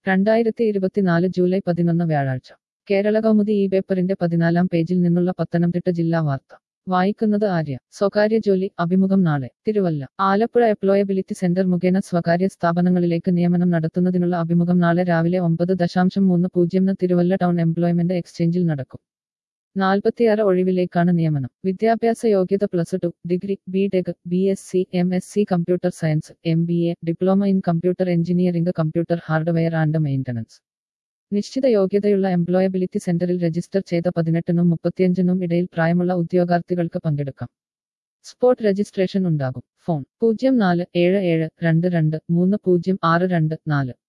രണ്ടായിരത്തി ഇരുപത്തിനാല് ജൂലൈ പതിനൊന്ന് വ്യാഴാഴ്ച കേരള കൗമുദി ഈ പേപ്പറിന്റെ പതിനാലാം പേജിൽ നിന്നുള്ള പത്തനംതിട്ട ജില്ലാ വാർത്ത വായിക്കുന്നത് ആര്യ സ്വകാര്യ ജോലി അഭിമുഖം നാളെ തിരുവല്ല ആലപ്പുഴ എംപ്ലോയബിലിറ്റി സെന്റർ മുഖേന സ്വകാര്യ സ്ഥാപനങ്ങളിലേക്ക് നിയമനം നടത്തുന്നതിനുള്ള അഭിമുഖം നാളെ രാവിലെ ഒമ്പത് ദശാംശം മൂന്ന് പൂജ്യം തിരുവല്ല ടൗൺ എംപ്ലോയ്മെന്റ് എക്സ്ചേഞ്ചിൽ നടക്കും നാൽപ്പത്തിയാറ് ഒഴിവിലേക്കാണ് നിയമനം വിദ്യാഭ്യാസ യോഗ്യത plus two degree B tech B S C M S C computer science M B A diploma in computer engineering computer hardware and maintenance നിശ്ചിത യോഗ്യതയുള്ള എംപ്ലോയബിലിറ്റി സെന്ററിൽ രജിസ്റ്റർ ചെയ്ത പതിനെട്ടിനും മുപ്പത്തിയഞ്ചിനും ഇടയിൽ പ്രായമുള്ള ഉദ്യോഗാർത്ഥികൾക്ക് പങ്കെടുക്കാം സ്പോട്ട് രജിസ്ട്രേഷൻ ഉണ്ടാകും ഫോൺ പൂജ്യം നാല് ഏഴ് ഏഴ് രണ്ട് രണ്ട് മൂന്ന് പൂജ്യം ആറ് രണ്ട് നാല്